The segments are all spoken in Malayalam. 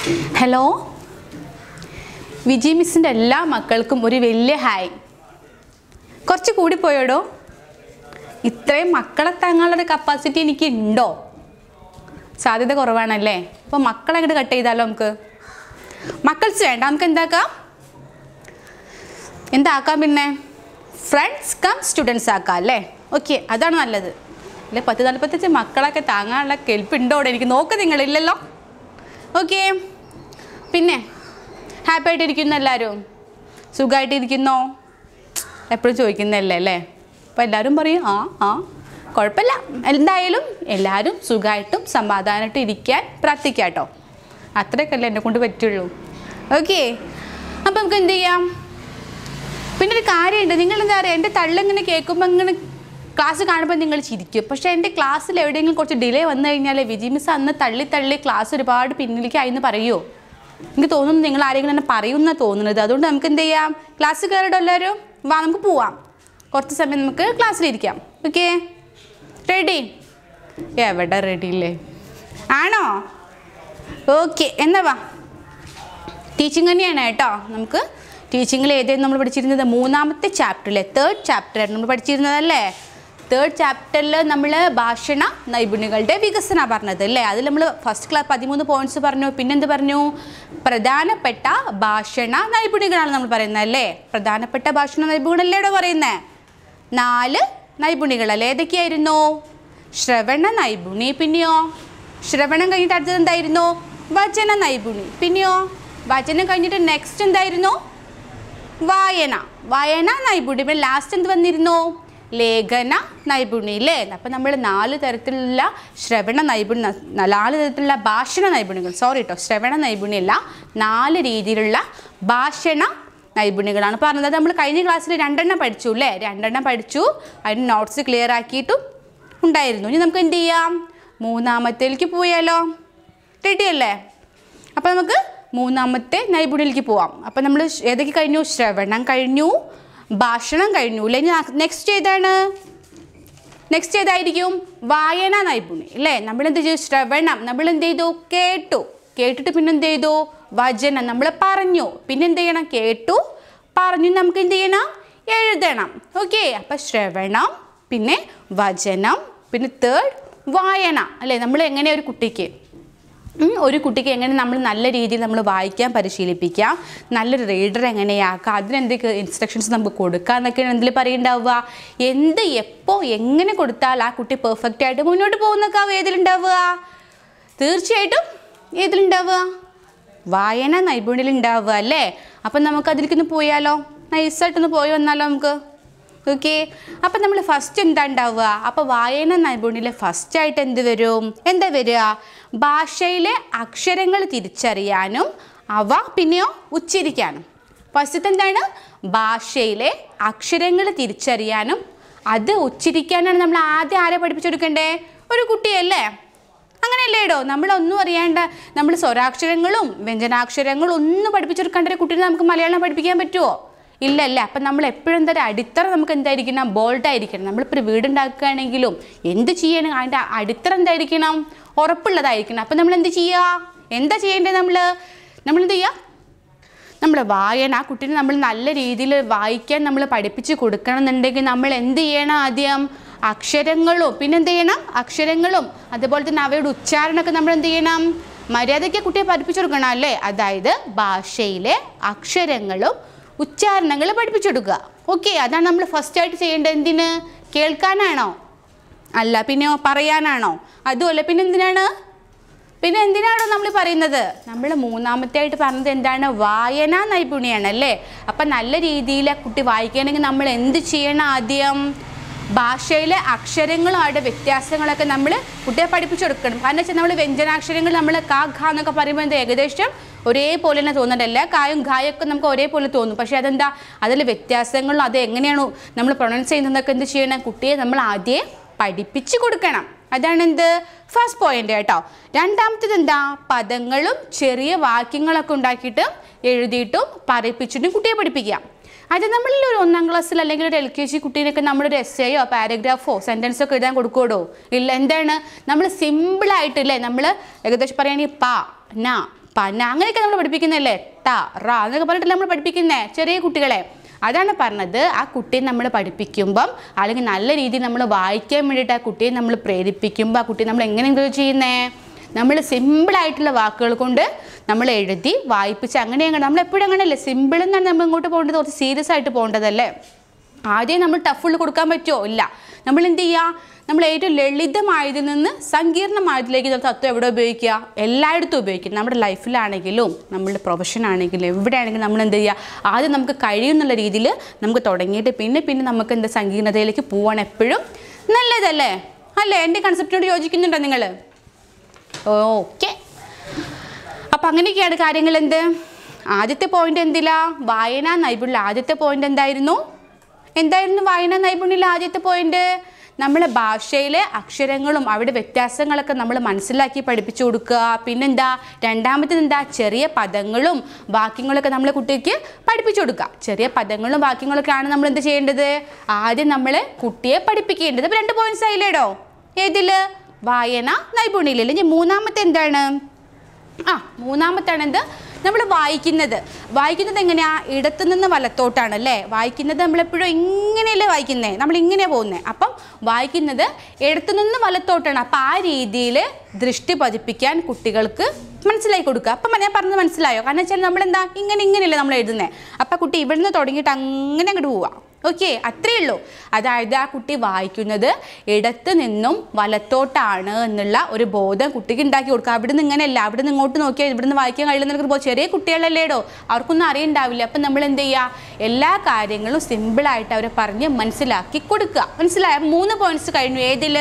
ഹലോ വിജി മിസ്സിൻ്റെ എല്ലാ മക്കൾക്കും ഒരു വലിയ ഹായ് കുറച്ച് കൂടിപ്പോയോടോ ഇത്രയും മക്കളെ താങ്ങാനുള്ള കപ്പാസിറ്റി എനിക്ക് ഉണ്ടോ സാധ്യത കുറവാണല്ലേ അപ്പോൾ മക്കളെ അങ്ങോട്ട് കട്ട് ചെയ്താലോ നമുക്ക് മക്കൾസ് വേണ്ട നമുക്ക് എന്താക്കാം എന്താക്കാം പിന്നെ ഫ്രണ്ട്സ് കം സ്റ്റുഡൻസ് ആക്കാം അല്ലേ ഓക്കെ അതാണ് നല്ലത് അല്ലെ പത്ത് നാൽപ്പത്തഞ്ച് മക്കളൊക്കെ താങ്ങാനുള്ള കെൽപ്പുണ്ടോ അവിടെ എനിക്ക് നോക്ക് നിങ്ങളില്ലല്ലോ ഓക്കെ പിന്നെ ഹാപ്പി ആയിട്ടിരിക്കുന്നു എല്ലാവരും സുഖമായിട്ടിരിക്കുന്നോ എപ്പോഴും ചോദിക്കുന്നതല്ലേ അല്ലേ അപ്പോൾ എല്ലാവരും പറയും ആ ആ കുഴപ്പമില്ല എന്തായാലും എല്ലാവരും സുഖമായിട്ടും സമാധാനമായിട്ടും ഇരിക്കാൻ പ്രാർത്ഥിക്കാം കേട്ടോ അത്രയൊക്കെയല്ലേ എന്നെ കൊണ്ട് പറ്റുള്ളൂ ഓക്കെ അപ്പം നമുക്ക് എന്ത് ചെയ്യാം പിന്നെ ഒരു കാര്യമുണ്ട് നിങ്ങൾ എന്താ പറയുക എൻ്റെ തള്ളിങ്ങനെ കേൾക്കുമ്പോൾ ഇങ്ങനെ ക്ലാസ് കാണുമ്പോൾ നിങ്ങൾ ചിരിക്കും പക്ഷേ എൻ്റെ ക്ലാസ്സിൽ എവിടെയെങ്കിലും കുറച്ച് ഡിലേ വന്നു കഴിഞ്ഞാൽ വിജി മിസ് അന്ന് തള്ളി തള്ളി ക്ലാസ് ഒരുപാട് പിന്നിലേക്ക് ആയിന്ന് പറയുമോ എനിക്ക് തോന്നുന്നു നിങ്ങൾ ആരെങ്കിലും എന്നെ പറയുമെന്ന തോന്നുന്നത് അതുകൊണ്ട് നമുക്ക് എന്ത് ചെയ്യാം ക്ലാസ് കയറിയിട്ട് എല്ലാവരും വാ നമുക്ക് പോവാം കുറച്ച് സമയം നമുക്ക് ക്ലാസ്സിലിരിക്കാം ഓക്കെ റെഡി എവിടെ റെഡി ഇല്ലേ ആണോ ഓക്കെ എന്നാ വാ ടീച്ചിങ് തന്നെയാണ് കേട്ടോ നമുക്ക് ടീച്ചിങ്ങിൽ ഏതായിരുന്നു നമ്മൾ പഠിച്ചിരുന്നത് മൂന്നാമത്തെ ചാപ്റ്ററിലെ തേർഡ് ചാപ്റ്ററായിരുന്നു നമ്മൾ പഠിച്ചിരുന്നതല്ലേ തേർഡ് ചാപ്റ്ററിൽ നമ്മൾ ഭാഷണ നൈപുണ്യങ്ങളുടെ വികസന പറഞ്ഞത് അല്ലേ അതിൽ നമ്മൾ ഫസ്റ്റ് ക്ലാസ് പതിമൂന്ന് പോയിന്റ്സ് പറഞ്ഞു പിന്നെന്ത് പറഞ്ഞു പ്രധാനപ്പെട്ട ഭാഷണ നൈപുണ്യങ്ങളാണ് നമ്മൾ പറയുന്നത് അല്ലേ പ്രധാനപ്പെട്ട ഭാഷണ നൈപുണ്യങ്ങളല്ലേ ഇവിടെ പറയുന്നത് നാല് നൈപുണ്യങ്ങളല്ലേ ഏതൊക്കെയായിരുന്നു ശ്രവണ നൈപുണി പിന്നെയോ ശ്രവണം കഴിഞ്ഞിട്ട് അടുത്തത് എന്തായിരുന്നു വചന നൈപുണി പിന്നെയോ വചനം കഴിഞ്ഞിട്ട് നെക്സ്റ്റ് എന്തായിരുന്നു വായന വായന നൈപുണ്യം പിന്നെ ലാസ്റ്റ് എന്ത് വന്നിരുന്നു ലേഖന നൈപുണ്യം അല്ലേ അപ്പം നമ്മൾ നാല് തരത്തിലുള്ള ശ്രവണ നൈപുണ്യ നാല് തരത്തിലുള്ള ഭാഷണ നൈപുണ്യങ്ങൾ സോറി കേട്ടോ ശ്രവണ നൈപുണ്യമല്ല നാല് രീതിയിലുള്ള ഭാഷണ നൈപുണ്യങ്ങളാണ് പറഞ്ഞത് അത് നമ്മൾ കഴിഞ്ഞ ക്ലാസ്സിൽ രണ്ടെണ്ണം പഠിച്ചു അല്ലേ രണ്ടെണ്ണം പഠിച്ചു അതിന് നോട്ട്സ് ക്ലിയർ ആക്കിയിട്ടും ഉണ്ടായിരുന്നു ഇനി നമുക്ക് എന്ത് ചെയ്യാം മൂന്നാമത്തേലേക്ക് പോയാലോ റെഡി അല്ലേ അപ്പോൾ നമുക്ക് മൂന്നാമത്തെ നൈപുണ്യത്തിലേക്ക് പോവാം അപ്പം നമ്മൾ ഏതൊക്കെ കഴിഞ്ഞു ശ്രവണം കഴിഞ്ഞു ഭാഷണം കഴിഞ്ഞു അല്ലെ നെക്സ്റ്റ് ഏതാണ് നെക്സ്റ്റ് ഏതായിരിക്കും വായന നൈപുണ്യം അല്ലേ നമ്മൾ എന്ത് ചെയ്തു ശ്രവണം നമ്മൾ എന്ത് ചെയ്തു കേട്ടു കേട്ടിട്ട് പിന്നെ എന്ത് ചെയ്തു വചനം നമ്മൾ പറഞ്ഞു പിന്നെ എന്ത് ചെയ്യണം കേട്ടു പറഞ്ഞു നമുക്ക് എന്ത് ചെയ്യണം എഴുതണം ഓക്കെ അപ്പം ശ്രവണം പിന്നെ വചനം പിന്നെ തേർഡ് വായന അല്ലേ നമ്മൾ എങ്ങനെ ഒരു കുട്ടിക്ക് ഉം, ഒരു കുട്ടിക്ക് എങ്ങനെ നമ്മൾ നല്ല രീതിയിൽ നമ്മൾ വായിക്കാൻ പരിശീലിപ്പിക്കാം നല്ലൊരു റീഡർ എങ്ങനെയാക്കാം അതിനെന്തൊക്കെ ഇൻസ്ട്രക്ഷൻസ് നമുക്ക് കൊടുക്കാം എന്നൊക്കെയാണ് എന്തിൽ പറയുണ്ടാവുക എന്ത് എപ്പോൾ എങ്ങനെ കൊടുത്താൽ ആ കുട്ടി പെർഫെക്റ്റ് ആയിട്ട് മുന്നോട്ട് പോകുന്നൊക്കെ ഏതിലുണ്ടാവുക തീർച്ചയായിട്ടും ഏതിലുണ്ടാവുക വായന നൈപുണ്യം ഉണ്ടാവുക അല്ലേ അപ്പം നമുക്ക് അതിലേക്കൊന്ന് പോയാലോ നൈസായിട്ടൊന്ന് പോയി വന്നാലോ നമുക്ക് ഓക്കെ അപ്പം നമ്മൾ ഫസ്റ്റ് എന്താ ഉണ്ടാവുക അപ്പോൾ വായന നൈപുണ്യത്തിലെ ഫസ്റ്റ് ആയിട്ട് എന്ത് വരും എന്താ വരിക ഭാഷയിലെ അക്ഷരങ്ങൾ തിരിച്ചറിയാനും അവ പിന്നെയോ ഉച്ചരിക്കാനും ഫസ്റ്റത്തെ എന്താണ് ഭാഷയിലെ അക്ഷരങ്ങൾ തിരിച്ചറിയാനും അത് ഉച്ചരിക്കാനാണ് നമ്മൾ ആദ്യം ആരെ പഠിപ്പിച്ചെടുക്കണ്ടേ ഒരു കുട്ടിയല്ലേ അങ്ങനെയല്ലേ ഇടോ നമ്മളൊന്നും അറിയാണ്ട് നമ്മൾ സ്വരാക്ഷരങ്ങളും വ്യഞ്ജനാക്ഷരങ്ങളും ഒന്നും പഠിപ്പിച്ചെടുക്കേണ്ട ഒരു കുട്ടീനെ നമുക്ക് മലയാളം പഠിപ്പിക്കാൻ പറ്റുമോ ഇല്ല അല്ല അപ്പം നമ്മൾ എപ്പോഴും എന്താ പറയുക അടിത്തറ നമുക്ക് എന്തായിരിക്കണം ബോൾഡായിരിക്കണം നമ്മളിപ്പോൾ ഒരു വീടുണ്ടാക്കുകയാണെങ്കിലും എന്ത് ചെയ്യണം അതിൻ്റെ അടിത്തറ എന്തായിരിക്കണം ഉറപ്പുള്ളതായിരിക്കണം അപ്പം നമ്മൾ എന്ത് ചെയ്യുക എന്താ ചെയ്യേണ്ടത് നമ്മൾ നമ്മൾ എന്ത് ചെയ്യുക നമ്മൾ വായന ആ കുട്ടീനെ നമ്മൾ നല്ല രീതിയിൽ വായിക്കാൻ നമ്മൾ പഠിപ്പിച്ച് കൊടുക്കണം എന്നുണ്ടെങ്കിൽ നമ്മൾ എന്ത് ചെയ്യണം ആദ്യം അക്ഷരങ്ങളും പിന്നെ എന്ത് ചെയ്യണം അക്ഷരങ്ങളും അതുപോലെ തന്നെ അവയുടെ ഉച്ചാരണമൊക്കെ നമ്മൾ എന്ത് ചെയ്യണം മര്യാദയ്ക്ക് കുട്ടിയെ പഠിപ്പിച്ചു കൊടുക്കണം അല്ലേ അതായത് ഭാഷയിലെ അക്ഷരങ്ങളും ഉച്ചാരണങ്ങൾ പഠിപ്പിച്ചു കൊടുക്കുക ഓക്കെ അതാണ് നമ്മൾ ഫസ്റ്റ് ആയിട്ട് ചെയ്യേണ്ടത് എന്തിന് കേൾക്കാനാണോ അല്ല പിന്നെയോ പറയാനാണോ അതുമല്ല പിന്നെ എന്തിനാണ് പിന്നെ എന്തിനാണോ നമ്മൾ പറയുന്നത് നമ്മൾ മൂന്നാമത്തെ ആയിട്ട് പറഞ്ഞത് എന്താണ് വായനാ നൈപുണ്യാണ് അല്ലേ അപ്പം നല്ല രീതിയിൽ ആ കുട്ടി വായിക്കണമെങ്കിൽ നമ്മൾ എന്ത് ചെയ്യണം ആദ്യം ഭാഷയിലെ അക്ഷരങ്ങളും അവരുടെ വ്യത്യാസങ്ങളൊക്കെ നമ്മൾ കുട്ടിയെ പഠിപ്പിച്ചു കൊടുക്കണം കാരണം വെച്ചാൽ നമ്മൾ വ്യഞ്ജനാക്ഷരങ്ങൾ നമ്മൾ കാ ഘ എന്നൊക്കെ പറയുമ്പോൾ എന്താ ഏകദേശം ഒരേപോലെ തന്നെ തോന്നുന്നുണ്ടല്ല കായും ഘായൊക്കെ നമുക്ക് ഒരേപോലെ തോന്നും പക്ഷേ അതെന്താ അതിൽ വ്യത്യാസങ്ങളും അത് എങ്ങനെയാണ് നമ്മൾ പ്രൊണൗൺസ് ചെയ്യുന്നതൊക്കെ എന്ത് ചെയ്യണം കുട്ടിയെ നമ്മൾ ആദ്യം പഠിപ്പിച്ചു കൊടുക്കണം അതാണ് എന്ത് ഫസ്റ്റ് പോയിന്റ് കേട്ടോ രണ്ടാമത്തേത് എന്താ പദങ്ങളും ചെറിയ വാക്യങ്ങളൊക്കെ ഉണ്ടാക്കിയിട്ട് എഴുതിയിട്ടും പറയിപ്പിച്ചിട്ടും കുട്ടിയെ പഠിപ്പിക്കാം അത് നമ്മളിൽ ഒരു ഒന്നാം ക്ലാസ്സിൽ അല്ലെങ്കിൽ ഒരു എൽ കെ ജി കുട്ടീനൊക്കെ നമ്മളൊരു എസ് എയോ പാരഗ്രാഫോ സെൻറ്റൻസോ ഒക്കെ എഴുതാൻ കൊടുക്കൂടോ ഇല്ല എന്താണ് നമ്മൾ സിമ്പിളായിട്ടില്ലേ നമ്മൾ ഏകദേശം പറയുകയാണെങ്കിൽ പ ന പന അങ്ങനെയൊക്കെ നമ്മൾ പഠിപ്പിക്കുന്നല്ലേ ട റ എന്നൊക്കെ പറഞ്ഞിട്ടല്ലേ നമ്മൾ പഠിപ്പിക്കുന്നേ ചെറിയ കുട്ടികളെ അതാണ് പറഞ്ഞത് ആ കുട്ടിയെ നമ്മൾ പഠിപ്പിക്കുമ്പം അല്ലെങ്കിൽ നല്ല രീതിയിൽ നമ്മൾ വായിക്കാൻ വേണ്ടിയിട്ട് ആ കുട്ടിയെ നമ്മൾ പ്രേരിപ്പിക്കുമ്പോൾ ആ കുട്ടിയെ നമ്മൾ എങ്ങനെയെങ്കിലും ചെയ്യുന്നേ നമ്മൾ സിമ്പിളായിട്ടുള്ള വാക്കുകൾ കൊണ്ട് നമ്മൾ എഴുതി വായിപ്പിച്ച് അങ്ങനെയാണ് നമ്മൾ എപ്പോഴും അങ്ങനെയല്ലേ സിമ്പിൾ എന്നാണ് നമ്മൾ ഇങ്ങോട്ട് പോകേണ്ടത് കുറച്ച് സീരിയസ് ആയിട്ട് പോകേണ്ടതല്ലേ ആദ്യം നമ്മൾ ടഫുള്ള കൊടുക്കാൻ പറ്റുമോ ഇല്ല നമ്മൾ എന്ത് ചെയ്യുക നമ്മൾ ഏറ്റവും ലളിതമായതിൽ നിന്ന് സങ്കീർണമായതിലേക്ക് നമ്മൾ തത്വം എവിടെ ഉപയോഗിക്കുക എല്ലായിടത്തും ഉപയോഗിക്കും നമ്മുടെ ലൈഫിലാണെങ്കിലും നമ്മുടെ പ്രൊഫഷൻ ആണെങ്കിലും എവിടെയാണെങ്കിലും നമ്മൾ എന്ത് ചെയ്യുക ആദ്യം നമുക്ക് കഴിയുന്നുള്ള രീതിയിൽ നമുക്ക് തുടങ്ങിയിട്ട് പിന്നെ പിന്നെ നമുക്ക് എന്താ സങ്കീർണതയിലേക്ക് പോവാൻ എപ്പോഴും നല്ലതല്ലേ അല്ലേ എൻ്റെ കൺസെപ്റ്റിനോട് യോജിക്കുന്നുണ്ടോ നിങ്ങൾ ഓക്കെ അപ്പം അങ്ങനെയൊക്കെയാണ് കാര്യങ്ങൾ എന്ത് ആദ്യത്തെ പോയിന്റ് എന്തിലാ വായനാ നൈപുണ്യം ആദ്യത്തെ പോയിന്റ് എന്തായിരുന്നു എന്തായിരുന്നു വായനാ നൈപുണ്യത്തിലെ ആദ്യത്തെ പോയിന്റ് നമ്മളെ ഭാഷയിലെ അക്ഷരങ്ങളും അവിടെ വ്യത്യാസങ്ങളൊക്കെ നമ്മൾ മനസ്സിലാക്കി പഠിപ്പിച്ചു കൊടുക്കുക പിന്നെന്താ രണ്ടാമത്തേത് എന്താ ചെറിയ പദങ്ങളും വാക്യങ്ങളൊക്കെ നമ്മളെ കുട്ടിക്ക് പഠിപ്പിച്ചു കൊടുക്കുക ചെറിയ പദങ്ങളും വാക്യങ്ങളൊക്കെയാണ് നമ്മൾ എന്ത് ചെയ്യേണ്ടത് ആദ്യം നമ്മൾ കുട്ടിയെ പഠിപ്പിക്കേണ്ടത് ഇപ്പം രണ്ട് പോയിന്റ്സ് ആയില്ലേടോ ഏതില് വായന നൈപുണ്യമില്ല ഇനി മൂന്നാമത്തെ എന്താണ് ആ മൂന്നാമത്താണ് എന്ത് നമ്മൾ വായിക്കുന്നത് വായിക്കുന്നത് എങ്ങനെയാ ഇടത്തു നിന്ന് വലത്തോട്ടാണ് അല്ലേ വായിക്കുന്നത് നമ്മളെപ്പോഴും ഇങ്ങനെയല്ലേ വായിക്കുന്നത് നമ്മൾ ഇങ്ങനെ പോകുന്നത് അപ്പം വായിക്കുന്നത് ഇടത്തു നിന്ന് വലത്തോട്ടാണ് അപ്പം ആ രീതിയിൽ ദൃഷ്ടി പതിപ്പിക്കാൻ കുട്ടികൾക്ക് മനസ്സിലാക്കി കൊടുക്കുക അപ്പം ഞാൻ പറഞ്ഞത് മനസ്സിലായോ കാരണം വെച്ചാൽ നമ്മളെന്താ ഇങ്ങനെ ഇങ്ങനെയല്ലേ നമ്മൾ എഴുതുന്നത് അപ്പം കുട്ടി ഇവിടുന്ന് തുടങ്ങിയിട്ട് അങ്ങനെ അങ്ങോട്ട് പോവാം ഓക്കെ അത്രയേ ഉള്ളൂ അതായത് ആ കുട്ടി വായിക്കുന്നത് ഇടത്ത് നിന്നും വലത്തോട്ടാണ് എന്നുള്ള ഒരു ബോധം കുട്ടിക്ക് ഉണ്ടാക്കി കൊടുക്കുക അവിടെ നിന്ന് ഇങ്ങനെയല്ല അവിടെ നിന്ന് ഇങ്ങോട്ട് നോക്കിയാൽ ഇവിടെ നിന്ന് വായിക്കാൻ കഴിയുന്ന ബോധം ചെറിയ കുട്ടികളല്ലേടോ അവർക്കൊന്നും അറിയണ്ടാവില്ല അപ്പം നമ്മൾ എന്ത് ചെയ്യുക എല്ലാ കാര്യങ്ങളും സിമ്പിളായിട്ട് അവരെ പറഞ്ഞ് മനസ്സിലാക്കി കൊടുക്കുക മനസ്സിലായ മൂന്ന് പോയിന്റ്സ് കഴിഞ്ഞു ഏതിൽ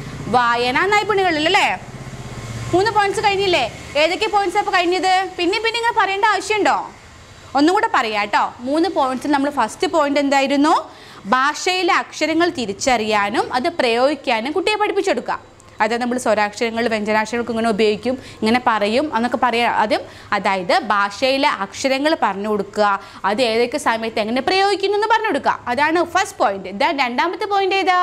വായന നൈപുണ്യങ്ങളിൽ അല്ലേ മൂന്ന് പോയിന്റ്സ് കഴിഞ്ഞില്ലേ ഏതൊക്കെ പോയിന്റ്സ് അപ്പോൾ കഴിഞ്ഞത് പിന്നെ പിന്നെ ഇങ്ങനെ പറയേണ്ട ആവശ്യമുണ്ടോ ഒന്നും കൂടെ പറയാം കേട്ടോ മൂന്ന് പോയിന്റ്സിൽ നമ്മൾ ഫസ്റ്റ് പോയിന്റ് എന്തായിരുന്നു ഭാഷയിലെ അക്ഷരങ്ങൾ തിരിച്ചറിയാനും അത് പ്രയോഗിക്കാനും കുട്ടിയെ പഠിപ്പിച്ചെടുക്കുക അതായത് നമ്മൾ സ്വരാക്ഷരങ്ങൾ വ്യഞ്ജനാക്ഷരങ്ങൾക്ക് ഇങ്ങനെ ഉപയോഗിക്കും ഇങ്ങനെ പറയും എന്നൊക്കെ പറയാം ആദ്യം അതായത് ഭാഷയിലെ അക്ഷരങ്ങൾ പറഞ്ഞു കൊടുക്കുക അത് ഏതൊക്കെ സമയത്ത് എങ്ങനെ പ്രയോഗിക്കുന്നു എന്ന് പറഞ്ഞു കൊടുക്കുക അതാണ് ഫസ്റ്റ് പോയിന്റ് ഇതാ രണ്ടാമത്തെ പോയിന്റ് ഏതാ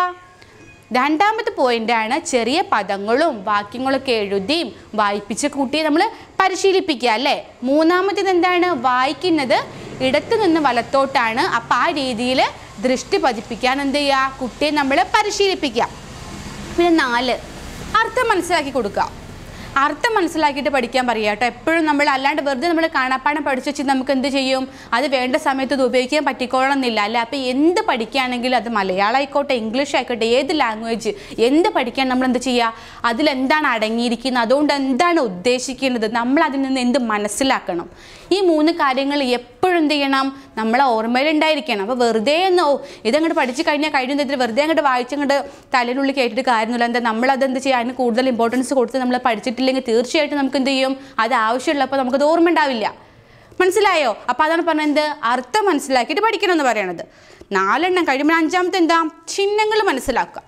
രണ്ടാമത്തെ പോയിന്റാണ് ചെറിയ പദങ്ങളും വാക്യങ്ങളൊക്കെ എഴുതിയും വായിപ്പിച്ച കുട്ടിയെ നമ്മൾ പരിശീലിപ്പിക്കുക അല്ലേ മൂന്നാമത്തേത് എന്താണ് വായിക്കുന്നത് ഇടത്തു നിന്ന് വലത്തോട്ടാണ് അപ്പം ആ രീതിയിൽ ദൃഷ്ടി പതിപ്പിക്കാൻ എന്ത് ചെയ്യുക കുട്ടിയെ നമ്മൾ പരിശീലിപ്പിക്കുക പിന്നെ നാല് അർത്ഥം മനസ്സിലാക്കി കൊടുക്കുക അർത്ഥം മനസ്സിലാക്കിയിട്ട് പഠിക്കാൻ പറയുക കേട്ടോ എപ്പോഴും നമ്മൾ അല്ലാണ്ട് വെറുതെ നമ്മൾ കാണാപ്പാടം പഠിച്ചു വെച്ച് നമുക്ക് എന്ത് ചെയ്യും അത് വേണ്ട സമയത്ത് ഇത് ഉപയോഗിക്കാൻ പറ്റിക്കോളണമെന്നില്ല അല്ല അപ്പോൾ എന്ത് പഠിക്കുകയാണെങ്കിലും അത് മലയാളം ആയിക്കോട്ടെ ഇംഗ്ലീഷ് ആയിക്കോട്ടെ ഏത് ലാംഗ്വേജ് എന്ത് പഠിക്കാൻ നമ്മൾ എന്ത് ചെയ്യുക അതിലെന്താണ് അടങ്ങിയിരിക്കുന്നത് അതുകൊണ്ട് എന്താണ് ഉദ്ദേശിക്കുന്നത് നമ്മൾ അതിൽ നിന്ന് എന്ത് മനസ്സിലാക്കണം ഈ മൂന്ന് കാര്യങ്ങൾ എപ്പോഴും എന്ത് ചെയ്യണം നമ്മളെ ഓർമ്മയിലുണ്ടായിരിക്കണം അപ്പോൾ വെറുതെ ഒന്ന് ഓ ഇതങ്ങോട്ട് പഠിച്ചു കഴിഞ്ഞാൽ കഴിഞ്ഞ ഇതിൽ വെറുതെ അങ്ങോട്ട് വായിച്ചങ്ങോട്ട് തലയിനുള്ളിൽ കേട്ടിട്ട് കാര്യമൊന്നുമില്ല എന്താ നമ്മളത് എന്ത് ചെയ്യുക അതിന് കൂടുതൽ ഇമ്പോർട്ടൻസ് കൊടുത്ത് നമ്മൾ പഠിച്ചിട്ടില്ലെങ്കിൽ തീർച്ചയായിട്ടും നമുക്ക് എന്ത് ചെയ്യും അത് ആവശ്യമുള്ളപ്പോൾ നമുക്കത് ഓർമ്മ ഉണ്ടാവില്ല മനസ്സിലായോ അപ്പോൾ അതാണ് പറഞ്ഞത് അർത്ഥം മനസ്സിലാക്കിയിട്ട് പഠിക്കണം എന്ന് പറയണത് നാലെണ്ണം കഴിയുമ്പോൾ അഞ്ചാമത്തെ എന്താ ചിഹ്നങ്ങൾ മനസ്സിലാക്കുക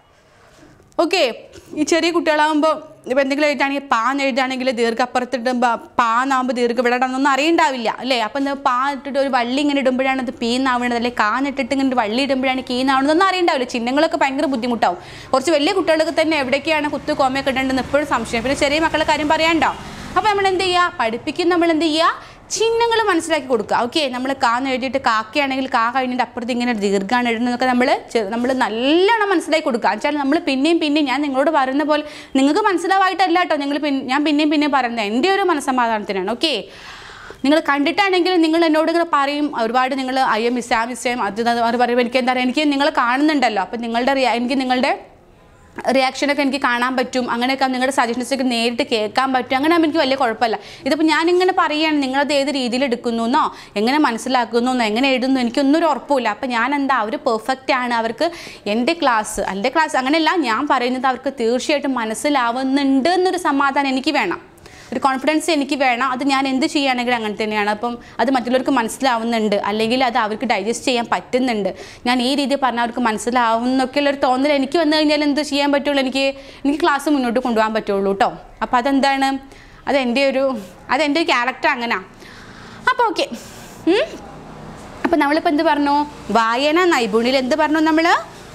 ഓക്കെ ഈ ചെറിയ കുട്ടികളാകുമ്പോൾ ഇപ്പോൾ എന്തെങ്കിലും എഴുതാണെങ്കിൽ പാന്ന് എഴുതുകയാണെങ്കിൽ ദീർഘ അപ്പുറത്തിടുമ്പോൾ പാന്നാകുമ്പോൾ ദീർഘ ഇവിടെ ഒന്നും അറിയണ്ടാവില്ല അല്ലേ അപ്പം എന്താ പാ ഇട്ടിട്ട് ഒരു വള്ളി ഇങ്ങനെ ഇടുമ്പോഴാണ് അത് പീന്നാവുന്നത് അല്ലെ കാന്നിട്ടിട്ട് ഇങ്ങനെ ഒരു വള്ളി ഇടുമ്പോഴാണ് കീന്നാവുന്നത് ഒന്നും അറിയണ്ടാവില്ല ചിഹ്നങ്ങളൊക്കെ ഭയങ്കര ബുദ്ധിമുട്ടാവും കുറച്ച് വലിയ കുട്ടികൾക്ക് തന്നെ എവിടേക്കാണ് കുത്തു കോമയൊക്കെ ഇടേണ്ടതെന്ന് എപ്പോഴും സംശയം പിന്നെ ചെറിയ മക്കളുടെ കാര്യം പറയാണ്ടോ അപ്പോൾ നമ്മൾ എന്ത് ചെയ്യുക പഠിപ്പിക്കും നമ്മൾ എന്ത് ചെയ്യുക ചിഹ്നങ്ങൾ മനസ്സിലാക്കി കൊടുക്കുക ഓക്കെ നമ്മൾ കാന്ന് എഴുതിയിട്ട് കാക്കയാണെങ്കിൽ കാ കഴിഞ്ഞിട്ട് അപ്പുറത്ത് ഇങ്ങനെ ദീർഘമാണ് എഴുതുന്നതൊക്കെ നമ്മൾ നമ്മൾ നല്ലോണം മനസ്സിലാക്കി കൊടുക്കുക വെച്ചാൽ നമ്മൾ പിന്നെയും പിന്നെയും ഞാൻ നിങ്ങളോട് പറയുന്ന പോലെ നിങ്ങൾക്ക് മനസ്സിലാവായിട്ടല്ല കേട്ടോ നിങ്ങൾ പിൻ- ഞാൻ പിന്നെയും പിന്നെയും പറയുന്നത് എൻ്റെ ഒരു മനസ്സമാധാനത്തിനാണ് ഓക്കെ നിങ്ങൾ കണ്ടിട്ടാണെങ്കിൽ നിങ്ങൾ എന്നോട് ഇങ്ങനെ പറയും ഒരുപാട് നിങ്ങൾ അയ്യോ മിസ്സാ മിസ്സേം അത് ഇത് അത് പറയുമ്പോൾ എനിക്ക് എന്താ പറയുക എനിക്ക് നിങ്ങളെ കാണുന്നുണ്ടല്ലോ അപ്പം നിങ്ങളുടെ റിയാ എനിക്ക് നിങ്ങളുടെ റിയാക്ഷനൊക്കെ എനിക്ക് കാണാൻ പറ്റും അങ്ങനെയൊക്കെ നിങ്ങളുടെ സജഷൻസ് ഒക്കെ നേരിട്ട് കേൾക്കാൻ പറ്റും അങ്ങനെ ആകുമ്പോൾ എനിക്ക് വലിയ കുഴപ്പമില്ല ഇതിപ്പോൾ ഞാനിങ്ങനെ പറയുകയാണ് നിങ്ങളത് ഏത് രീതിയിൽ എടുക്കുന്നു എന്നോ എങ്ങനെ മനസ്സിലാക്കുന്നു എന്നോ എങ്ങനെ എഴുതുന്നു എനിക്കൊന്നും ഒരു ഉറപ്പില്ല അപ്പം ഞാൻ എന്താ അവർ പെർഫെക്റ്റ് ആണ് അവർക്ക് എൻ്റെ ക്ലാസ് എൻ്റെ ക്ലാസ് അങ്ങനെയല്ല ഞാൻ പറയുന്നത് അവർക്ക് തീർച്ചയായിട്ടും മനസ്സിലാവുന്നുണ്ട് എന്നൊരു സമാധാനം എനിക്ക് വേണം ഒരു കോൺഫിഡൻസ് എനിക്ക് വേണം അത് ഞാൻ എന്ത് ചെയ്യുകയാണെങ്കിലും അങ്ങനെ തന്നെയാണ് അപ്പം അത് മറ്റുള്ളവർക്ക് മനസ്സിലാവുന്നുണ്ട് അല്ലെങ്കിൽ അത് അവർക്ക് ഡൈജസ്റ്റ് ചെയ്യാൻ പറ്റുന്നുണ്ട് ഞാൻ ഈ രീതി പറഞ്ഞാൽ അവർക്ക് മനസ്സിലാവുന്നൊക്കെയുള്ള ഒരു തോന്നൽ എനിക്ക് വന്നു കഴിഞ്ഞാൽ എന്ത് ചെയ്യാൻ പറ്റുള്ളൂ എനിക്ക് എനിക്ക് ക്ലാസ് മുന്നോട്ട് കൊണ്ടുപോകാൻ പറ്റുള്ളൂ കേട്ടോ അപ്പോൾ അതെന്താണ് അതെൻ്റെ ഒരു അതെൻ്റെ ഒരു ക്യാരക്ടർ അങ്ങനെയാണ് അപ്പോൾ ഓക്കെ അപ്പോൾ നമ്മളിപ്പോൾ എന്ത് പറഞ്ഞു വായന നൈപുണ്യം എന്ത് പറഞ്ഞു നമ്മൾ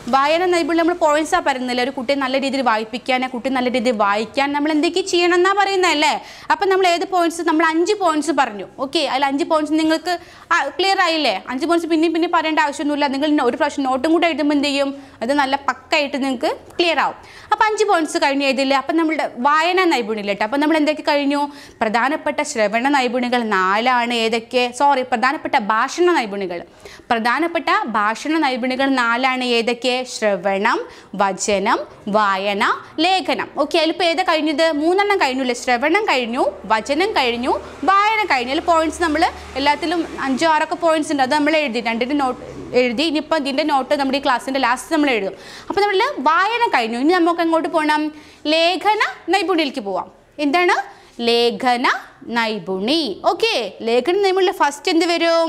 വായന നൈപുണ്യം നമ്മൾ പോയിന്റ്സാണ് പറയുന്നില്ല ഒരു കുട്ടിയെ നല്ല രീതിയിൽ വായിപ്പിക്കാൻ ആ കുട്ടി നല്ല രീതിയിൽ വായിക്കാൻ നമ്മൾ എന്തൊക്കെ ചെയ്യണം എന്നാ പറയുന്നതല്ലേ അപ്പം നമ്മൾ ഏത് പോയിന്റ്സ് നമ്മൾ അഞ്ച് പോയിന്റ്സ് പറഞ്ഞു ഓക്കെ അതിൽ അഞ്ച് പോയിന്റ്സ് നിങ്ങൾക്ക് ക്ലിയർ ആയില്ലേ അഞ്ച് പോയിന്റ്സ് പിന്നെയും പിന്നെ പറയേണ്ട ആവശ്യമൊന്നുമില്ല നിങ്ങൾ ഒരു പ്രാവശ്യം നോട്ടും കൂടെ എഴുതുമ്പോൾ എന്ത് ചെയ്യും അത് നല്ല പക്കായിട്ട് നിങ്ങൾക്ക് ക്ലിയർ ആവും അപ്പം അഞ്ച് പോയിന്റ്സ് കഴിഞ്ഞ് എഴുതില്ല അപ്പം നമ്മളുടെ വായന നൈപുണ്യം കേട്ടോ അപ്പം നമ്മൾ എന്തൊക്കെ കഴിഞ്ഞു പ്രധാനപ്പെട്ട ശ്രവണ നൈപുണ്യങ്ങൾ നാലാണ് ഏതൊക്കെ സോറി പ്രധാനപ്പെട്ട ഭാഷണ നൈപുണ്യങ്ങൾ പ്രധാനപ്പെട്ട ഭാഷണ നൈപുണ്യങ്ങൾ നാലാണ് ഏതൊക്കെ ശ്രവണം വചനം വായന ലേഖനം ഓക്കെ അതിലിപ്പോൾ ഏതാ കഴിഞ്ഞത് മൂന്നെണ്ണം കഴിഞ്ഞില്ലേ ശ്രവണം കഴിഞ്ഞു വചനം കഴിഞ്ഞു വായന കഴിഞ്ഞു അതിൽ പോയിന്റ്സ് നമ്മൾ എല്ലാത്തിലും അഞ്ചോ ആറൊക്കെ പോയിന്റ്സ് ഉണ്ട് അത് നമ്മൾ എഴുതി രണ്ടിൻ്റെ നോട്ട് എഴുതി ഇനിയിപ്പോൾ ഇതിൻ്റെ നോട്ട് നമ്മുടെ ഈ ക്ലാസ്സിൻ്റെ ലാസ്റ്റ് നമ്മൾ എഴുതും അപ്പോൾ നമ്മൾ വായന കഴിഞ്ഞു ഇനി നമുക്ക് എങ്ങോട്ട് പോകണം ലേഖന നൈപുണ്യത്തിലേക്ക് പോവാം എന്താണ് ലേഖന നൈപുണി ഓക്കെ ലേഖന നൈപുണ്യം ഫസ്റ്റ് എന്ത് വരും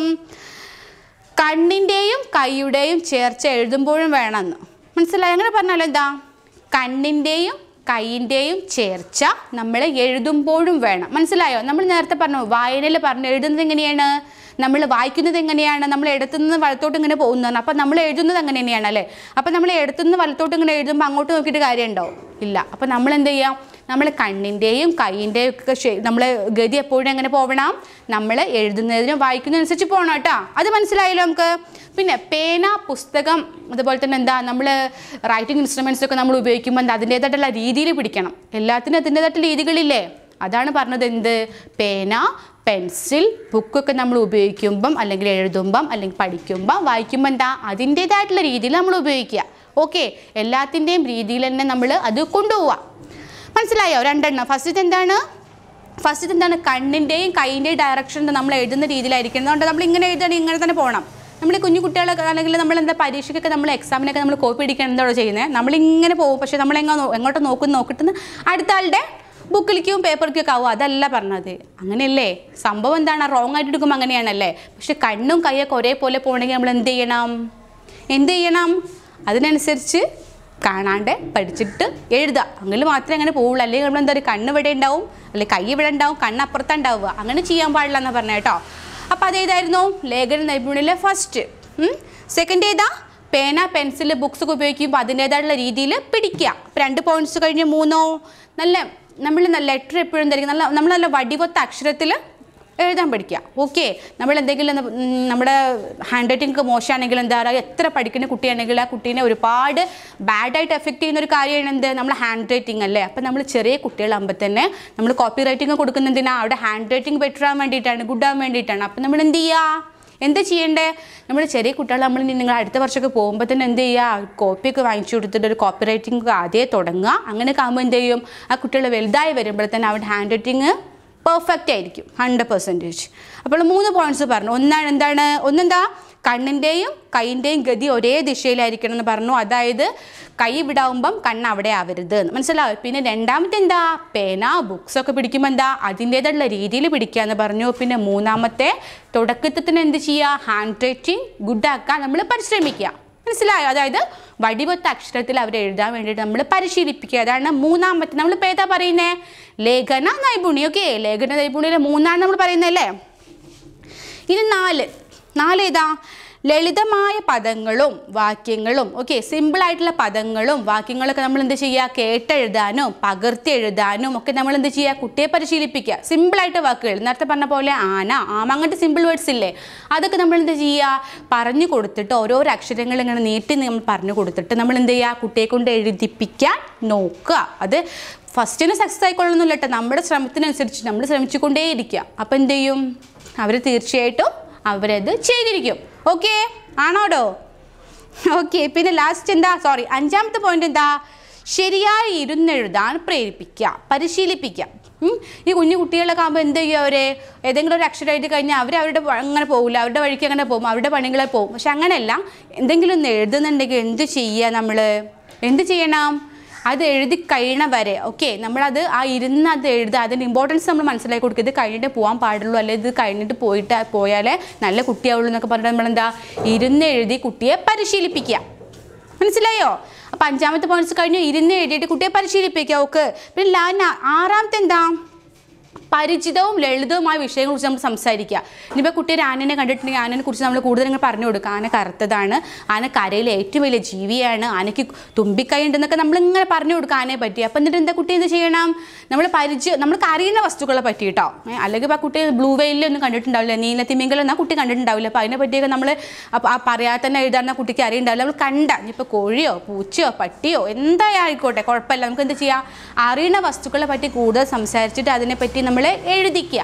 കണ്ണിൻ്റെയും കൈയുടെയും ചേർച്ച എഴുതുമ്പോഴും വേണമെന്ന് മനസ്സിലായി അങ്ങനെ പറഞ്ഞാൽ എന്താ കണ്ണിൻ്റെയും കൈയിൻ്റെയും ചേർച്ച നമ്മൾ എഴുതുമ്പോഴും വേണം മനസ്സിലായോ നമ്മൾ നേരത്തെ പറഞ്ഞു വായനയിൽ പറഞ്ഞു എഴുതുന്നത് എങ്ങനെയാണ് നമ്മൾ വായിക്കുന്നത് എങ്ങനെയാണ് നമ്മൾ എടുത്തുനിന്ന് വലത്തോട്ട് ഇങ്ങനെ പോകുന്നതാണ് അപ്പം നമ്മൾ എഴുതുന്നത് അങ്ങനെ തന്നെയാണ് അല്ലേ അപ്പം നമ്മൾ എടുത്തുനിന്ന് വലത്തോട്ട് ഇങ്ങനെ എഴുതുമ്പോൾ അങ്ങോട്ട് നോക്കിയിട്ട് കാര്യമുണ്ടോ ഇല്ല അപ്പം നമ്മൾ എന്ത് ചെയ്യാം നമ്മൾ കണ്ണിൻ്റെയും കൈയിൻ്റെയും ഒക്കെ നമ്മൾ ഗതി എപ്പോഴും എങ്ങനെ പോകണം നമ്മൾ എഴുതുന്നതിനും വായിക്കുന്നതിനനുസരിച്ച് പോകണം കേട്ടോ അത് മനസ്സിലായല്ലോ നമുക്ക് പിന്നെ പേന പുസ്തകം അതുപോലെ തന്നെ എന്താ നമ്മൾ റൈറ്റിംഗ് ഇൻസ്ട്രുമെൻറ്റ്സ് ഒക്കെ നമ്മൾ ഉപയോഗിക്കുമ്പോൾ എന്താ അതിൻ്റേതായിട്ടുള്ള രീതിയിൽ പിടിക്കണം എല്ലാത്തിനും അതിൻ്റേതായിട്ടുള്ള രീതികളില്ലേ അതാണ് പറഞ്ഞത് എന്ത് പേന പെൻസിൽ ബുക്കൊക്കെ നമ്മൾ ഉപയോഗിക്കുമ്പം അല്ലെങ്കിൽ എഴുതുമ്പം അല്ലെങ്കിൽ പഠിക്കുമ്പം വായിക്കുമ്പോൾ എന്താ അതിൻ്റേതായിട്ടുള്ള രീതിയിൽ നമ്മൾ ഉപയോഗിക്കുക ഓക്കെ എല്ലാത്തിൻ്റെയും രീതിയിൽ തന്നെ നമ്മൾ അത് കൊണ്ടുപോവുക മനസ്സിലായോ രണ്ടെണ്ണം ഫസ്റ്റ് എന്താണ് ഫസ്റ്റ് എന്താണ് കണ്ണിൻ്റെയും കൈയിൻ്റെയും ഡയറക്ഷൻ നമ്മൾ എഴുതുന്ന രീതിയിലായിരിക്കണം അതുകൊണ്ട് നമ്മൾ ഇങ്ങനെ എഴുതുകയാണെങ്കിൽ ഇങ്ങനെ തന്നെ പോകണം നമ്മൾ ഈ കുഞ്ഞു കുട്ടികളൊക്കെ അല്ലെങ്കിൽ നമ്മൾ എന്താ പരീക്ഷയ്ക്കൊക്കെ നമ്മൾ എക്സാമിനൊക്കെ നമ്മൾ കോപ്പി അടിക്കാൻ എന്താണോ ചെയ്യുന്നത് നമ്മളിങ്ങനെ പോകും പക്ഷേ നമ്മൾ എങ്ങോ എങ്ങോട്ട് നോക്കും നോക്കിട്ട് അടുത്ത ആളുടെ ബുക്കിലേക്കും പേപ്പറിലേക്കും ആവും അതല്ല പറഞ്ഞത് അങ്ങനെയല്ലേ സംഭവം എന്താണ് റോങ് ആയിട്ട് എടുക്കുമ്പോൾ അങ്ങനെയാണല്ലേ പക്ഷെ കണ്ണും കൈയൊക്കെ ഒരേപോലെ പോകണമെങ്കിൽ നമ്മൾ എന്ത് ചെയ്യണം എന്ത് ചെയ്യണം അതിനനുസരിച്ച് കാണാണ്ട് പഠിച്ചിട്ട് എഴുതുക അങ്ങനെ മാത്രമേ അങ്ങനെ പോവുള്ളൂ അല്ലെങ്കിൽ നമ്മൾ എന്താ പറയുക കണ്ണ് ഇവിടെ ഉണ്ടാവും അല്ലെങ്കിൽ കൈ ഇവിടെ ഉണ്ടാവും കണ്ണ് അപ്പുറത്തുണ്ടാവുക അങ്ങനെ ചെയ്യാൻ പാടില്ല എന്ന് പറഞ്ഞ കേട്ടോ അപ്പോൾ അതേതായിരുന്നു ലേഖന നൈപുണ്യത്തിലെ ഫസ്റ്റ് സെക്കൻഡ് ഏതാ പേന പെൻസിൽ ബുക്സ് ഒക്കെ ഉപയോഗിക്കുമ്പോൾ അതിൻ്റേതായിട്ടുള്ള രീതിയിൽ പിടിക്കുക അപ്പോൾ രണ്ട് പോയിന്റ്സ് കഴിഞ്ഞ് മൂന്നോ നല്ല നമ്മൾ നല്ല ലെറ്റർ എപ്പോഴും ധരിക്കും നല്ല നമ്മൾ നല്ല വടിവൊത്ത അക്ഷരത്തിൽ എഴുതാൻ പഠിക്കുക ഓക്കെ നമ്മൾ എന്തെങ്കിലും ഒന്ന്, ഉം, നമ്മുടെ ഹാൻഡ് റൈറ്റിംഗ് ഒക്കെ മോശമാണെങ്കിൽ എന്താ പറയുക എത്ര പഠിക്കുന്ന കുട്ടിയാണെങ്കിൽ ആ കുട്ടീനെ ഒരുപാട് ബാഡായിട്ട് എഫക്റ്റ് ചെയ്യുന്ന ഒരു കാര്യമാണ് എന്ത് നമ്മൾ ഹാൻഡ് റൈറ്റിംഗ് അല്ലേ അപ്പം നമ്മൾ ചെറിയ കുട്ടികളാകുമ്പോൾ തന്നെ നമ്മൾ കോപ്പി റൈറ്റിംഗ് കൊടുക്കുന്ന എന്തിനാ അവിടെ ഹാൻഡ് റൈറ്റിംഗ് ബെറ്റർ ആവാൻ വേണ്ടിയിട്ടാണ് ഗുഡ് ആവാൻ വേണ്ടിയിട്ടാണ് അപ്പം നമ്മൾ എന്ത് ചെയ്യുക എന്താ ചെയ്യേണ്ടേ നമ്മൾ ചെറിയ കുട്ടികൾ നമ്മൾ ഇനി നിങ്ങൾ അടുത്ത വർഷമൊക്കെ പോകുമ്പോൾ തന്നെ എന്ത് ചെയ്യുക കോപ്പിയൊക്കെ വാങ്ങിച്ചു കൊടുത്തിട്ട് ഒരു കോപ്പി റൈറ്റിംഗ് ആദ്യമേ തുടങ്ങുക അങ്ങനെയൊക്കെ ആകുമ്പോൾ എന്ത് ചെയ്യും ആ കുട്ടികൾ വലുതായി വരുമ്പോൾ തന്നെ അവരുടെ ഹാൻഡ് റൈറ്റിംഗ് പെർഫെക്റ്റ് ആയിരിക്കും ഹൺഡ്രഡ് പെർസെൻറ്റേജ് അപ്പോൾ മൂന്ന് പോയിന്റ്സ് പറഞ്ഞു ഒന്നാണ് എന്താണ് ഒന്നെന്താ കണ്ണിൻ്റെയും കൈയിൻ്റെയും ഗതി ഒരേ ദിശയിലായിരിക്കണം എന്ന് പറഞ്ഞു അതായത് കൈ വിടാവുമ്പം കണ്ണ് അവിടെ ആവരുത് എന്ന് മനസ്സിലാവും പിന്നെ രണ്ടാമത്തെ എന്താ പേന ബുക്സ് ഒക്കെ പിടിക്കുമ്പോൾ എന്താ അതിൻ്റേതായിട്ടുള്ള രീതിയിൽ പിടിക്കുക എന്ന് പറഞ്ഞു പിന്നെ മൂന്നാമത്തെ തുടക്കത്തിൽ തന്നെ എന്ത് ചെയ്യുക ഹാൻഡ് റൈറ്റിംഗ് ഗുഡാക്കാൻ നമ്മൾ പരിശ്രമിക്കുക മനസ്സിലായോ അതായത് വടിവൊത്ത അക്ഷരത്തിൽ അവർ എഴുതാൻ വേണ്ടിയിട്ട് നമ്മൾ പരിശീലിപ്പിക്കുക അതാണ് മൂന്നാമത്തെ നമ്മൾ ഇപ്പോൾ ഏതാ പറയുന്നത് ലേഖന നൈപുണ്യം ഓക്കെ ലേഖന നൈപുണ്യം മൂന്നാണ് നമ്മൾ പറയുന്നതല്ലേ ഇനി നാല് നാല് ഏതാ ലളിതമായ പദങ്ങളും വാക്യങ്ങളും ഓക്കെ സിമ്പിളായിട്ടുള്ള പദങ്ങളും വാക്യങ്ങളൊക്കെ നമ്മൾ എന്ത് ചെയ്യുക കേട്ടെഴുതാനും പകർത്തി എഴുതാനും ഒക്കെ നമ്മൾ എന്ത് ചെയ്യുക കുട്ടിയെ പരിശീലിപ്പിക്കുക സിമ്പിളായിട്ട് വാക്കുകൾ നേരത്തെ പറഞ്ഞ പോലെ ആന ആമ അങ്ങനത്തെ സിമ്പിൾ വേർഡ്സ് ഇല്ലേ അതൊക്കെ നമ്മൾ എന്ത് ചെയ്യുക പറഞ്ഞു കൊടുത്തിട്ട് ഓരോരോ അക്ഷരങ്ങൾ ഇങ്ങനെ നീട്ടി നമ്മൾ പറഞ്ഞു കൊടുത്തിട്ട് നമ്മൾ എന്ത് ചെയ്യുക കുട്ടിയെ കൊണ്ട് എഴുതിപ്പിക്കാൻ നോക്കുക അത് ഫസ്റ്റിന് സക്സസ് ആയിക്കൊള്ളുന്നില്ല കേട്ടോ നമ്മുടെ ശ്രമത്തിനനുസരിച്ച് നമ്മൾ ശ്രമിച്ചുകൊണ്ടേയിരിക്കുക അപ്പം എന്ത് ചെയ്യും അവർ തീർച്ചയായിട്ടും അവരത് ചെയ്തിരിക്കും ഓക്കെ ആണോടോ ഓക്കെ പിന്നെ ലാസ്റ്റ് എന്താ സോറി അഞ്ചാമത്തെ പോയിന്റ് എന്താ ശരിയായി ഇരുന്നെഴുതാൻ പ്രേരിപ്പിക്കുക പരിശീലിപ്പിക്കുക ഉം. ഈ കുഞ്ഞു കുട്ടികളൊക്കെ ആകുമ്പോൾ എന്ത് ചെയ്യും അവർ ഏതെങ്കിലും ഒരു അക്ഷരം എഴുതി കഴിഞ്ഞാൽ അവർ അവരുടെ വ- അങ്ങനെ പോകില്ല അവരുടെ വഴിക്ക് അങ്ങനെ പോകും അവരുടെ പണികളെ പോകും പക്ഷെ അങ്ങനെയല്ല എന്തെങ്കിലും ഒന്ന് എഴുതുന്നുണ്ടെങ്കിൽ എന്ത് ചെയ്യുക നമ്മൾ എന്ത് ചെയ്യണം അത് എഴുതി കഴിയണ വരെ ഓക്കെ നമ്മളത് ആ ഇരുന്ന് അത് എഴുതുക അതിൻ്റെ ഇമ്പോർട്ടൻസ് നമ്മൾ മനസ്സിലാക്കി കൊടുക്കുക ഇത് കഴിഞ്ഞിട്ട് പോകാൻ പാടുള്ളൂ അല്ലെങ്കിൽ ഇത് കഴിഞ്ഞിട്ട് പോയിട്ട് പോയാലേ നല്ല കുട്ടിയാവുള്ളൂ എന്നൊക്കെ പറഞ്ഞിട്ട് നമ്മളെന്താ ഇരുന്ന് എഴുതി കുട്ടിയെ പരിശീലിപ്പിക്കുക മനസ്സിലായോ അപ്പം അഞ്ചാമത്തെ പോയിന്റ്സ് കഴിഞ്ഞു ഇരുന്ന് എഴുതിയിട്ട് കുട്ടിയെ പരിശീലിപ്പിക്കുക ഓക്കെ പിന്നെ ലാ- ആറാമത്തെ എന്താ പരിചിതവും ലളിതവുമായ വിഷയങ്ങളെ കുറിച്ച് നമ്മൾ സംസാരിക്കുക ഇനിയിപ്പോൾ കുട്ടി ഒരു ആനനെ കണ്ടിട്ടുണ്ടെങ്കിൽ ആനനെ കുറിച്ച് നമ്മൾ കൂടുതൽ ഇങ്ങനെ പറഞ്ഞു കൊടുക്കുക ആന കറുത്തതാണ് ആന കരയിലെ ഏറ്റവും വലിയ ജീവിയാണ് ആനയ്ക്ക് തുമ്പിക്കൈ ഉണ്ടെന്നൊക്കെ നമ്മൾ ഇങ്ങനെ പറഞ്ഞു കൊടുക്കുക ആനയെ പറ്റി അപ്പം എന്നിട്ട് എന്താ കുട്ടി എന്ത് ചെയ്യണം നമ്മൾ പരിചയം നമ്മൾക്ക് അറിയുന്ന വസ്തുക്കളെ പറ്റി കേട്ടോ ഏ, അല്ലെങ്കിൽ ഇപ്പോൾ ആ കുട്ടി ബ്ലൂ വെയിലൊന്നും കണ്ടിട്ടുണ്ടാവില്ല നീലത്തിമിങ്കലം എന്നാൽ കുട്ടി കണ്ടിട്ടുണ്ടാവില്ല അപ്പോൾ അതിനെ പറ്റിയൊക്കെ നമ്മൾ ആ പറയാതെ തന്നെ എഴുതാൻ ആ കുട്ടിക്ക് അറിയണ്ടാവില്ല നമ്മൾ കണ്ട ഇനിയിപ്പോൾ കോഴിയോ പൂച്ചയോ പട്ടിയോ എന്തായായിക്കോട്ടെ കുഴപ്പമില്ല നമുക്ക് എന്ത് ചെയ്യാം അറിയുന്ന വസ്തുക്കളെ പറ്റി കൂടുതൽ സംസാരിച്ചിട്ട് അതിനെപ്പറ്റി നമ്മൾ എഴുതിക്കുക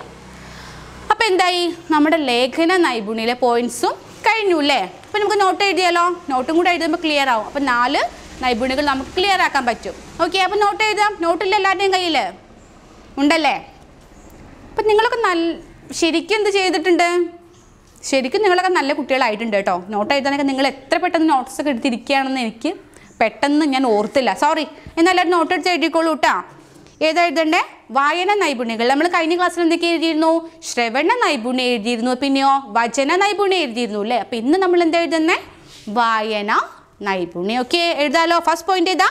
അപ്പോൾ എന്തായി നമ്മുടെ ലേഖന നൈപുണ്യയിലെ പോയിന്റ്സും കഴിഞ്ഞു അല്ലേ അപ്പോൾ നമുക്ക് നോട്ട് എഴുതിയാലോ നോട്ടും കൂടെ എഴുതുമ്പോൾ ക്ലിയർ ആവും അപ്പോൾ നാല് നൈപുണ്യങ്ങൾ നമുക്ക് ക്ലിയർ ആക്കാൻ പറ്റും ഓക്കെ അപ്പോൾ നോട്ട് എഴുതാം നോട്ടില്ല എല്ലാവരുടെയും കയ്യിൽ ഉണ്ടല്ലേ അപ്പം നിങ്ങളൊക്കെ നല്ല ശരിക്കും എന്ത് ചെയ്തിട്ടുണ്ട് ശരിക്കും നിങ്ങളൊക്കെ നല്ല കുട്ടികളായിട്ടുണ്ട് കേട്ടോ നോട്ട് എഴുതാനൊക്കെ നിങ്ങൾ എത്ര പെട്ടെന്ന് നോട്ട്സ് ഒക്കെ എടുത്തിരിക്കുകയാണെന്ന് എനിക്ക് പെട്ടെന്ന് ഞാൻ ഓർത്തില്ല സോറി എന്നാലും നോട്ട് എടുത്ത് എഴുതിക്കോളൂ കേട്ടോ ഏതാ എഴുതണ്ടേ വായന നൈപുണ്യങ്ങൾ നമ്മൾ കഴിഞ്ഞ ക്ലാസ്സിൽ എന്തൊക്കെ എഴുതിയിരുന്നു ശ്രവണ നൈപുണ്യം എഴുതിയിരുന്നു പിന്നെയോ വചന നൈപുണ്യം എഴുതിയിരുന്നു അല്ലേ അപ്പം ഇന്ന് നമ്മൾ എന്താ എഴുതുന്നേ വായന നൈപുണ്യം ഓക്കെ എഴുതാലോ ഫസ്റ്റ് പോയിന്റ് ഏതാ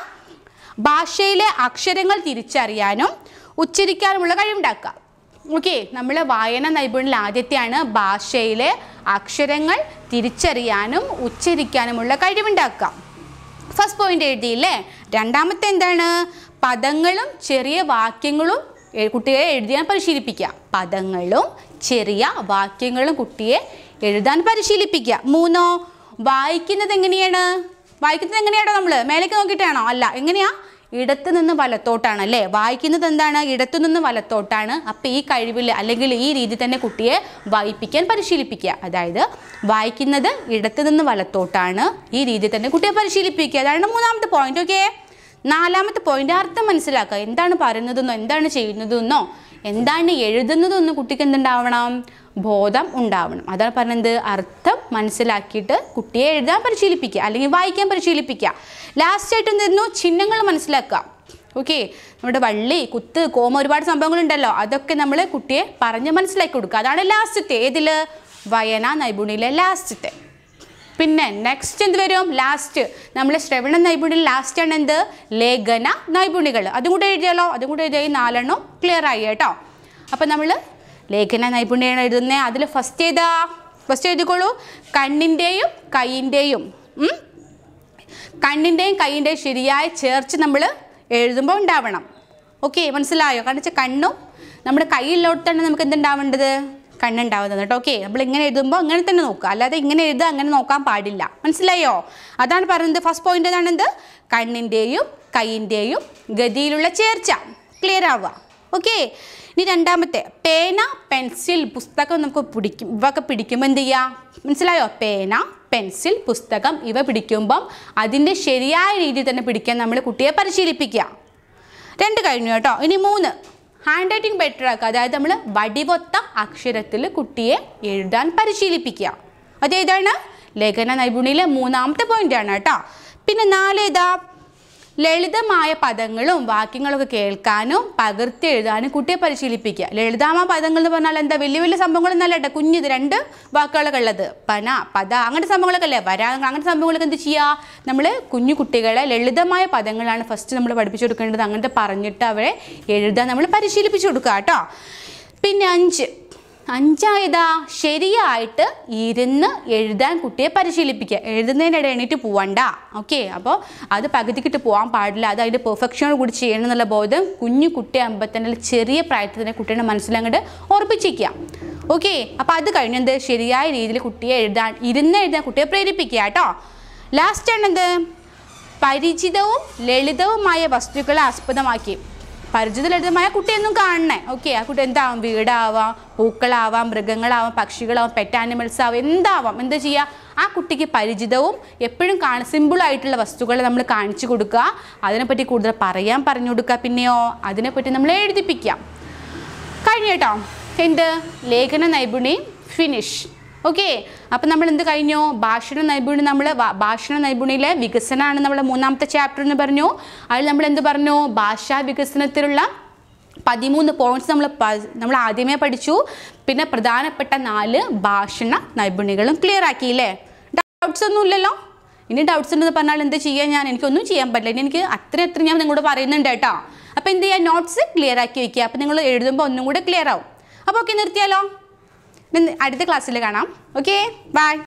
ഭാഷയിലെ അക്ഷരങ്ങൾ തിരിച്ചറിയാനും ഉച്ചരിക്കാനുമുള്ള കഴിവുണ്ടാക്കുക ഓക്കെ നമ്മൾ വായന നൈപുണ്യത്തിൽ ആദ്യത്തെയാണ് ഭാഷയിലെ അക്ഷരങ്ങൾ തിരിച്ചറിയാനും ഉച്ചരിക്കാനുമുള്ള കഴിവുണ്ടാക്കുക ഫസ്റ്റ് പോയിന്റ് എഴുതിയില്ലേ രണ്ടാമത്തെ എന്താണ് പദങ്ങളും ചെറിയ വാക്യങ്ങളും എ- കുട്ടിയെ എഴുതാൻ പരിശീലിപ്പിക്കുക പദങ്ങളും ചെറിയ വാക്യങ്ങളും കുട്ടിയെ എഴുതാൻ പരിശീലിപ്പിക്കുക മൂന്നോ വായിക്കുന്നത് എങ്ങനെയാണ് വായിക്കുന്നത് എങ്ങനെയാണോ നമ്മൾ മേലേക്ക് നോക്കിയിട്ടാണോ അല്ല എങ്ങനെയാ ഇടത്ത് നിന്ന് വലത്തോട്ടാണ് അല്ലേ വായിക്കുന്നത് എന്താണ് ഇടത്തു നിന്ന് വലത്തോട്ടാണ് അപ്പം ഈ കഴിവിൽ അല്ലെങ്കിൽ ഈ രീതി തന്നെ കുട്ടിയെ വായിപ്പിക്കാൻ പരിശീലിപ്പിക്കുക അതായത് വായിക്കുന്നത് ഇടത്തു നിന്ന് വലത്തോട്ടാണ് ഈ രീതി തന്നെ കുട്ടിയെ പരിശീലിപ്പിക്കുക അതാണ് മൂന്നാമത്തെ പോയിന്റ് ഓക്കെ നാലാമത്തെ പോയിന്റ് അർത്ഥം മനസ്സിലാക്കുക എന്താണ് പറയുന്നതെന്നോ എന്താണ് ചെയ്യുന്നതെന്നോ എന്താണ് എഴുതുന്നതെന്നോ കുട്ടിക്ക് എന്തുണ്ടാവണം ബോധം ഉണ്ടാവണം അതാണ് പറഞ്ഞത് അർത്ഥം മനസ്സിലാക്കിയിട്ട് കുട്ടിയെ എഴുതാൻ പരിശീലിപ്പിക്കുക അല്ലെങ്കിൽ വായിക്കാൻ പരിശീലിപ്പിക്കുക ലാസ്റ്റ് ആയിട്ട് എന്തായിരുന്നു ചിഹ്നങ്ങൾ മനസ്സിലാക്കുക ഓക്കെ നമ്മുടെ വള്ളി കുത്ത് കോമ ഒരുപാട് സംഭവങ്ങളുണ്ടല്ലോ അതൊക്കെ നമ്മൾ കുട്ടിയെ പറഞ്ഞ് മനസ്സിലാക്കി കൊടുക്കുക അതാണ് ലാസ്റ്റത്തെ ഏതിൽ വയന നൈപുണ്യയിലെ ലാസ്റ്റത്തെ പിന്നെ നെക്സ്റ്റ് എന്ത് വരും ലാസ്റ്റ് നമ്മൾ ശ്രവണ നൈപുണ്യം ലാസ്റ്റ് ആണ് എന്ത് ലേഖന നൈപുണ്യങ്ങൾ അതും കൂടെ എഴുതിയാലോ അതും കൂടെ എഴുതിയാൽ ഈ നാലെണ്ണം ക്ലിയർ ആയി കേട്ടോ അപ്പം നമ്മൾ ലേഖന നൈപുണ്യമാണ് എഴുതുന്നത് അതിൽ ഫസ്റ്റ് ഏതാ ഫസ്റ്റ് എഴുതിക്കോളൂ കണ്ണിൻ്റെയും കൈയിൻ്റെയും ഉം? കണ്ണിൻ്റെയും കൈയിൻ്റെയും ശരിയായ ചേർച്ച നമ്മൾ എഴുതുമ്പോൾ ഉണ്ടാവണം ഓക്കെ മനസ്സിലായോ കാരണം വെച്ചാൽ കണ്ണും നമ്മുടെ കൈയിലോട്ടാണ് നമുക്ക് എന്തുണ്ടാവേണ്ടത് കണ്ണുണ്ടാവുന്നത് കേട്ടോ ഓക്കെ നമ്മൾ ഇങ്ങനെ എഴുതുമ്പോൾ അങ്ങനെ തന്നെ നോക്കുക അല്ലാതെ ഇങ്ങനെ എഴുതുക അങ്ങനെ നോക്കാൻ പാടില്ല മനസ്സിലായോ അതാണ് പറയുന്നത് ഫസ്റ്റ് പോയിന്റ് ഏതാണെന്ത് കണ്ണിൻ്റെയും കൈയിൻ്റെയും ഗതിയിലുള്ള ചേർച്ച ക്ലിയർ ആവുക ഓക്കെ ഇനി രണ്ടാമത്തെ പേന പെൻസിൽ പുസ്തകം നമുക്ക് പിടിക്കും ഇവയൊക്കെ പിടിക്കുമ്പോൾ എന്ത് ചെയ്യുക മനസ്സിലായോ പേന പെൻസിൽ പുസ്തകം ഇവ പിടിക്കുമ്പം അതിൻ്റെ ശരിയായ രീതിയിൽ തന്നെ പിടിക്കാൻ നമ്മൾ കുട്ടിയെ പരിശീലിപ്പിക്കുക രണ്ട് കഴിഞ്ഞു കേട്ടോ ഇനി മൂന്ന് ഹാൻഡ് റൈറ്റിംഗ് ബെറ്റർ ആക്കുക അതായത് നമ്മൾ വടിവൊത്ത അക്ഷരത്തിൽ കുട്ടിയെ എഴുതാൻ പരിശീലിപ്പിക്കുക അതേതാണ് ലേഖന നൈപുണ്യയിലെ മൂന്നാമത്തെ പോയിന്റ് ആണ് കേട്ടോ പിന്നെ നാല് ഏതാ ലളിതമായ പദങ്ങളും വാക്യങ്ങളൊക്കെ കേൾക്കാനും പകർത്തി എഴുതാനും കുട്ടിയെ പരിശീലിപ്പിക്കുക ലളിതമായ പദങ്ങൾ എന്ന് പറഞ്ഞാൽ എന്താ വലിയ വലിയ സംഭവങ്ങളൊന്നല്ല കേട്ടോ കുഞ്ഞിത് രണ്ട് വാക്കുകളൊക്കെ ഉള്ളത് പന പദ അങ്ങനത്തെ സംഭവങ്ങളൊക്കെ അല്ലേ വരാ അങ്ങനത്തെ സംഭവങ്ങളൊക്കെ എന്ത് ചെയ്യുക നമ്മൾ കുഞ്ഞു കുട്ടികളെ ലളിതമായ പദങ്ങളാണ് ഫസ്റ്റ് നമ്മൾ പഠിപ്പിച്ചു കൊടുക്കേണ്ടത് അങ്ങനത്തെ പറഞ്ഞിട്ട് അവരെ എഴുതാൻ നമ്മൾ പരിശീലിപ്പിച്ചു കൊടുക്കുക കേട്ടോ പിന്നെ അഞ്ച് അഞ്ചായതാ ശരിയായിട്ട് ഇരുന്ന് എഴുതാൻ കുട്ടിയെ പരിശീലിപ്പിക്കുക എഴുതുന്നതിനിടെ എണീറ്റ് പോവണ്ട ഓക്കെ അപ്പോൾ അത് പകുതിക്കിട്ട് പോകാൻ പാടില്ല അത് അതിൻ്റെ പെർഫെക്ഷനോട് കൂടി ചെയ്യണം എന്നുള്ള ബോധം കുഞ്ഞു കുട്ടിയാകുമ്പോൾ തന്നെ ചെറിയ പ്രായത്തിൽ തന്നെ കുട്ടിയുടെ മനസ്സിലങ്ങോട്ട് ഉറപ്പിച്ചിരിക്കുക ഓക്കെ അപ്പോൾ അത് കഴിഞ്ഞത് ശരിയായ രീതിയിൽ കുട്ടിയെ എഴുതാൻ ഇരുന്ന് എഴുതാൻ കുട്ടിയെ പ്രേരിപ്പിക്കുക കേട്ടോ ലാസ്റ്റ് ആണെന്ത് പരിചിതവും ലളിതവുമായ വസ്തുക്കളെ ആസ്പദമാക്കി പരിചിത ലളിതമായ കുട്ടിയൊന്നും കാണണേ ഓക്കെ ആ കുട്ടി എന്താവാം വീടാവാം പൂക്കളാവാം മൃഗങ്ങളാവാം പക്ഷികളാവാം പെറ്റ് ആനിമൽസ് ആവാം എന്താവാം എന്താ ചെയ്യുക ആ കുട്ടിക്ക് പരിചിതവും എപ്പോഴും കാണ സിമ്പിളായിട്ടുള്ള വസ്തുക്കൾ നമ്മൾ കാണിച്ചു കൊടുക്കുക അതിനെപ്പറ്റി കൂടുതൽ പറയാൻ പറഞ്ഞു കൊടുക്കുക പിന്നെയോ അതിനെപ്പറ്റി നമ്മൾ എഴുതിപ്പിക്കാം കഴിഞ്ഞു കേട്ടോ എന്ത് ലേഖന നൈപുണ്യം ഫിനിഷ് ഓക്കെ അപ്പം നമ്മൾ എന്ത് കഴിഞ്ഞു ഭാഷണ നൈപുണ്യം നമ്മൾ ഭാഷണ നൈപുണ്യയിലെ വികസനമാണ് നമ്മുടെ മൂന്നാമത്തെ ചാപ്റ്റർ എന്ന് പറഞ്ഞു അതിൽ നമ്മൾ എന്ത് പറഞ്ഞു ഭാഷാ വികസനത്തിലുള്ള പതിമൂന്ന് പോയിന്റ്സ് നമ്മൾ പ- നമ്മൾ ആദ്യമേ പഠിച്ചു പിന്നെ പ്രധാനപ്പെട്ട നാല് ഭാഷണ നൈപുണ്യങ്ങളും ക്ലിയർ ആക്കിയില്ലേ ഡൗട്ട്സ് ഒന്നും ഇല്ലല്ലോ ഇനി ഡൗട്ട്സ് ഉണ്ടെന്ന് പറഞ്ഞാൽ എന്ത് ചെയ്യാൻ ഞാൻ എനിക്കൊന്നും ചെയ്യാൻ പറ്റില്ല ഇനി എനിക്ക് അത്ര അത്ര ഞാൻ നിങ്ങളോട് പറയുന്നുണ്ട് കേട്ടോ അപ്പോൾ എന്ത് ചെയ്യുക നോട്ട്സ് ക്ലിയർ ആക്കി വെക്കുക അപ്പോൾ നിങ്ങൾ എഴുതുമ്പോൾ ഒന്നും കൂടെ ക്ലിയർ ആവും അപ്പോൾ ഓക്കെ നിർത്തിയാലോ ഇനി അടുത്ത ക്ലാസ്സിൽ കാണാം ഓക്കെ ബൈ